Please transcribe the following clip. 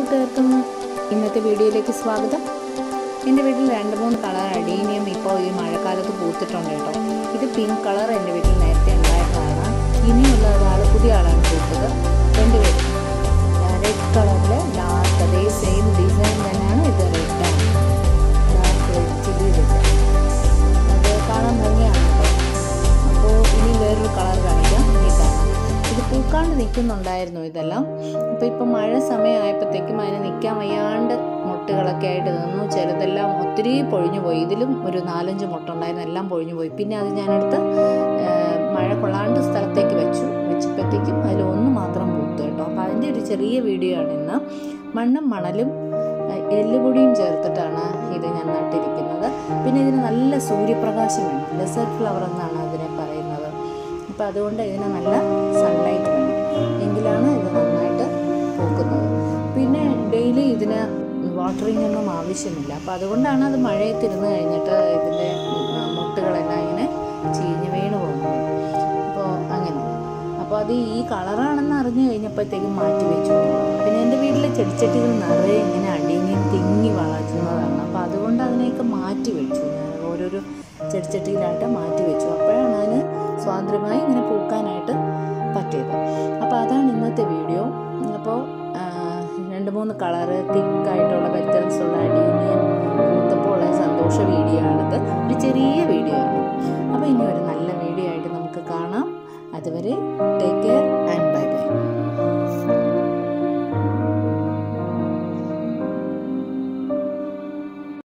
കൂട്ടുകാർക്കും ഇന്നത്തെ വീഡിയോയിലേക്ക് സ്വാഗതം എൻ്റെ വീട്ടിൽ രണ്ട് മൂന്ന് കളർ അഡീനിയം ഇപ്പോൾ ഈ മഴക്കാലത്ത് പൂത്തിട്ടുണ്ട് കേട്ടോ ഇത് പിങ്ക് കളർ എൻ്റെ വീട്ടിൽ നേരത്തെ ഉണ്ടായിരുന്നതാണ് ഇനിയുള്ള ഒരാൾ പുതിയ ആളാണ് പൂത്തത് രണ്ട് പേരും റെഡ് കളറിൽ ഡാർക്ക് അതേ സെയിം ഡിസൈൻ തന്നെയാണ് ഇത് റെഡാണ് ഡാർക്ക് റെഡ് ചില്ലി റെഡ് അത് കാണാൻ ഭംഗിയാണ് കേട്ടോ അപ്പോൾ ഇനി വേറൊരു കളർ കാണിക്കാം ഇതാണ് ഇത് പൂക്കാണ്ട് നിൽക്കുന്നുണ്ടായിരുന്നു ഇതെല്ലാം അപ്പോൾ ഇപ്പം മഴ സമയമായപ്പോഴത്തേക്കും അതിന് നിൽക്കാൻ വയ്യാണ്ട് മുട്ടുകളൊക്കെ ആയിട്ട് നിന്നു ചിലതെല്ലാം ഒത്തിരി പൊഴിഞ്ഞു പോയി ഇതിലും ഒരു നാലഞ്ച് മുട്ട ഉണ്ടായിരുന്നു എല്ലാം പൊഴിഞ്ഞു പോയി പിന്നെ അത് ഞാനെടുത്ത് ആ, മഴ കൊള്ളാണ്ട് സ്ഥലത്തേക്ക് വെച്ചു വെച്ചപ്പോഴത്തേക്കും അതിൽ ഒന്ന് മാത്രം പൂത്തു കേട്ടോ അപ്പോൾ അതിൻ്റെ ഒരു ചെറിയ വീഡിയോ ആണ് ഇന്ന് മണ്ണും മണലും ആ, എല്ലുപൊടിയും ചേർത്തിട്ടാണ് ഇത് ഞാൻ നട്ടിരിക്കുന്നത് പിന്നെ ഇതിന് നല്ല സൂര്യപ്രകാശം വേണം ഡെസേർട്ട് ഫ്ലവർ എന്നാണ് അതിനെ പറയുന്നത് അപ്പോൾ അതുകൊണ്ട് ഇതിന് നല്ല സൺലൈറ്റ് വേണം എങ്കിലാണ് ഇത് നന്നായിട്ട് പൂക്കുന്നത് പിന്നെ ഡെയിലി ഇതിന് വാട്ടറിംഗ് ഒന്നും ആവശ്യമില്ല അപ്പോൾ അതുകൊണ്ടാണ് അത് മഴയത്തിരുന്ന് കഴിഞ്ഞിട്ട് ഇതിൻ്റെ മുട്ടുകളെല്ലാം ഇങ്ങനെ ചീഞ്ഞ് വീണ് പോകുന്നത് അപ്പോൾ അങ്ങനെ അപ്പോൾ അത് ഈ കളറാണെന്ന് അറിഞ്ഞു കഴിഞ്ഞപ്പോഴത്തേക്കും മാറ്റി വെച്ചു പിന്നെ എൻ്റെ വീട്ടിലെ ചെടിച്ചട്ടികൾ നിറയെ ഇങ്ങനെ അടിഞ്ഞ് തിങ്ങി വളരുന്നതാണ് അപ്പോൾ അതുകൊണ്ട് അതിനെയൊക്കെ മാറ്റി വെച്ചു ഞാൻ ഓരോരോ ചെടിച്ചട്ടിയിലായിട്ട് മാറ്റി വെച്ചു അപ്പോഴാണ് അതിന് സ്വാതന്ത്ര്യമായി ഇങ്ങനെ പൂക്കാനായിട്ട് പറ്റിയത് അപ്പോൾ അതാണ് ഇന്നത്തെ വീഡിയോ അപ്പോൾ ആ, രണ്ട് മൂന്ന് കളറ് തിക്കായിട്ടുള്ള പെറ്റൽസ് ഉള്ള അടീനിയൻ പൂത്തപ്പോൾ ഉള്ള സന്തോഷ വീഡിയോ ആണിത് ഒരു ചെറിയ വീഡിയോ ആണ് അപ്പോൾ ഇനി ഒരു നല്ല വീഡിയോ ആയിട്ട് നമുക്ക് കാണാം അതുവരെ ടേക്ക്